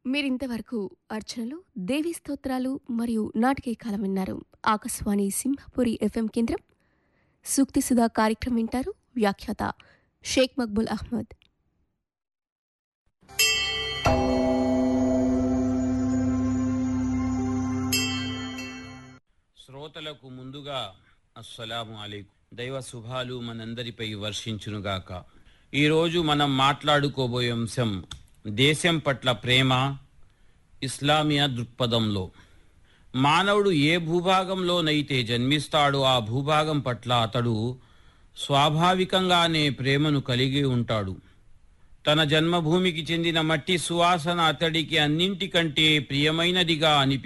మీరింతవరకు అర్చనలు దేవీ స్తోత్రాలు మరియు నాటకీయ కాలం విన్నారు ఆకాశవాణి సింహపురి ఎఫ్ఎం కేంద్రం సూక్తి సుధా కార్యక్రమం వింటారు వ్యాఖ్యాత షేక్ మక్బుల్ అహ్మద్ శ్రోతలకు ముందుగా అస్సలాము అలైకుం దైవ శుభాలు మనందరిపై వర్షించునుగాక ఈరోజు మనం మాట్లాడుకోబోయే అంశం దేశం పట్ల ప్రేమ ఇస్లామియా దృక్పథంలో మానవుడు ఏ భూభాగంలోనైతే జన్మిస్తాడో ఆ భూభాగం పట్ల అతడు స్వాభావికంగానే ప్రేమను కలిగి ఉంటాడు తన జన్మభూమికి చెందిన మట్టి సువాసన అతడికి అన్నింటికంటే ప్రియమైనదిగా అనిపి